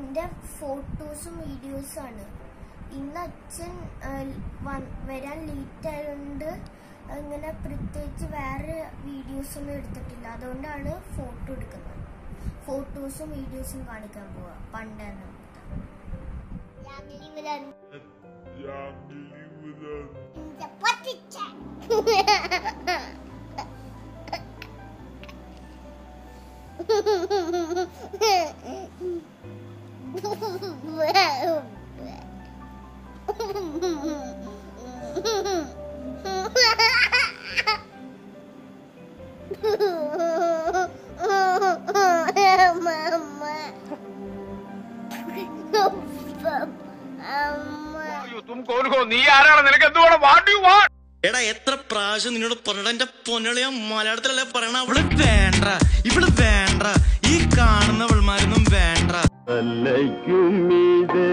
എന്റെ ഫോട്ടോസും വീഡിയോസും ആണ് ഇന്ന് അച്ഛൻ ആ, വ- വരാൻ ലേറ്റ് ആയതുകൊണ്ട് അങ്ങനെ പ്രത്യേകിച്ച് വേറെ വീഡിയോസ് ഒന്നും എടുത്തിട്ടില്ല അതുകൊണ്ടാണ് ഫോട്ടോ എടുക്കുന്നത് ഫോട്ടോസും വീഡിയോസും കാണിക്കാൻ പോവാ പണ്ടാണ് तुम कौन हो നീ ആരാണ് നിനക്ക് എന്തുവേണം വാട്ട് യു വാണ്ട് എടാ എത്ര പ്രാവശ്യം നിന്നോട് പറഞ്ഞടാ എന്റെ പൊന്നളി ഞാൻ മലയാളത്തിലല്ലേ പറയണ അവള് വേണ്ട ഇവള് വേണ്ട ഈ കാണുന്നവൾമാരൊന്നും വേണ്ട തലയ്ക്കുമീതെ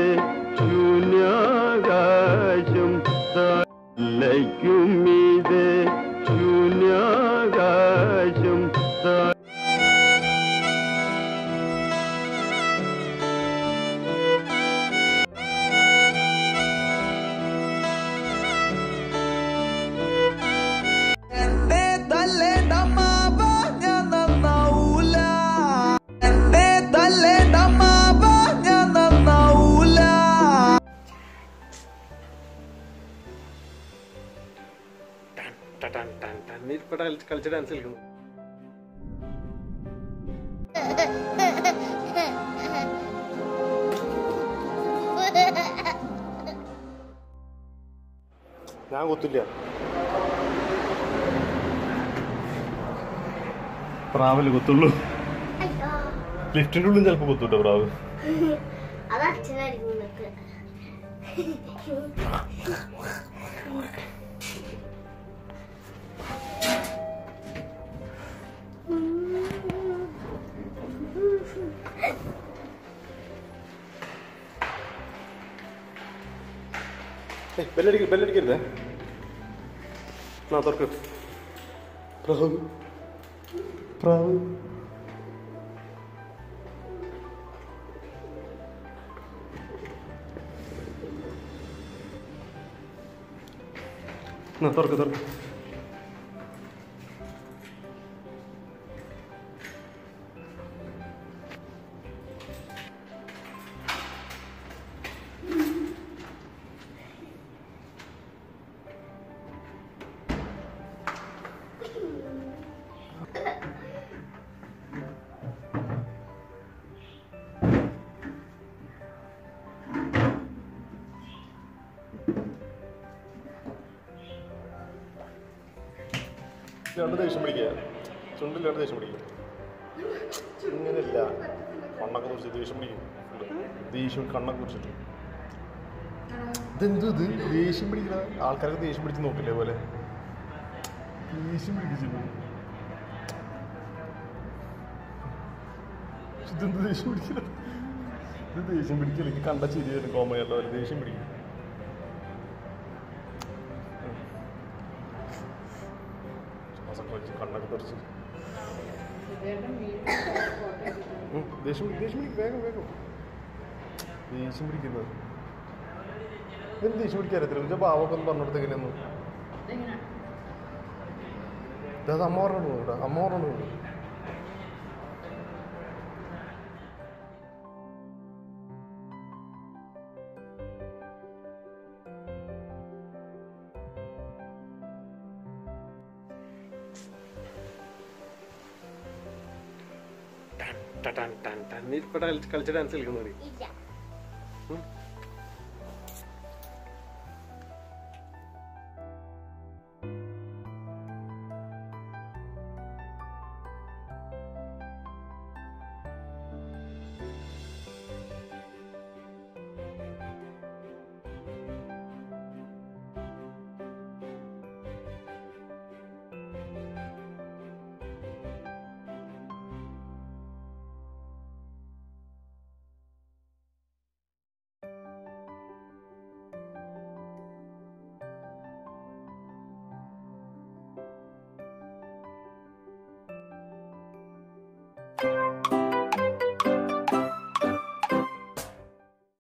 ശൂന്യാകാശം തലയ്ക്കുമീതെ ശൂന്യാകാശം എന്നെ തല്ലേണ്ട മാവ ഞാൻ നന്നാവൂല എന്നെ തല്ലേണ്ട മാവ ഞാൻ നന്നാവൂല നീ ഇപ്പൊ കളിച്ച ഡാൻസ് കളിക്കുന്നു ഞാൻ കൊത്തില്ല പ്രാവല് കൊത്തുള്ളൂ ലിഫ്റ്റിന്റെ ഉള്ളിൽ ചിലപ്പോ കൊത്തൂട്ടോ പ്രാവ് അത് അച്ഛനായിരിക്കും നിനക്ക് ഏയ് ബെല്ലടിക്ക ബെല്ലടിക്കരുതേ ആ തുറക്ക് പ്രാവ് പ്രാവ് ആ തുറക്ക് തുറക്ക് രണ്ട് ദേഷ്യം പിടിക്കുക ചുണ്ടിൽ രണ്ട് ദേഷ്യം പിടിക്കുക ഇങ്ങനെയല്ല കണ്ണൊക്കെ കുറിച്ച് ദേഷ്യം പിടിക്കും ദേഷ്യം കണ്ണൊക്കെ കുറിച്ചിട്ട് ഇതെന്തു ഇത് ദേഷ്യം പിടിക്കുന്ന ആൾക്കാരൊക്കെ ദേഷ്യം പിടിച്ച് നോക്കില്ലേ പോലെ ദേഷ്യം പിടിപ്പിച്ചു ഇതെന്ത് ദേഷ്യം പിടിക്കില്ല ഇത് ദേഷ്യം പിടിക്കില്ല എനിക്ക് കണ്ട ചിരി വരും കോമയായിട്ട് പോലെ ദേഷ്യം പിടിക്കും ശ്വാസമൊക്കെ വലിച്ച് കണ്ണൊക്കെ തെറിച്ച് ഉം, ദേഷ്യം പിടി- ദേഷ്യം പിടിക്കും വേഗം വേഗം ദേഷ്യം പിടിക്കുന്നത് ഇതിന് ദേഷ്യം പിടിക്കാൻ അറിയത്തില്ല എന്നുവെച്ചാൽ പാവൊക്കെ ഒന്ന് പറഞ്ഞിടത്ത് എങ്ങനെയൊന്നും അത് അമ്മ പറഞ്ഞു ഇവിടെ അമ്മ പറഞ്ഞു നീ ഇപ്പൊ കളിച്ച ഡാൻസ് കളിക്കുന്നു ഇല്ല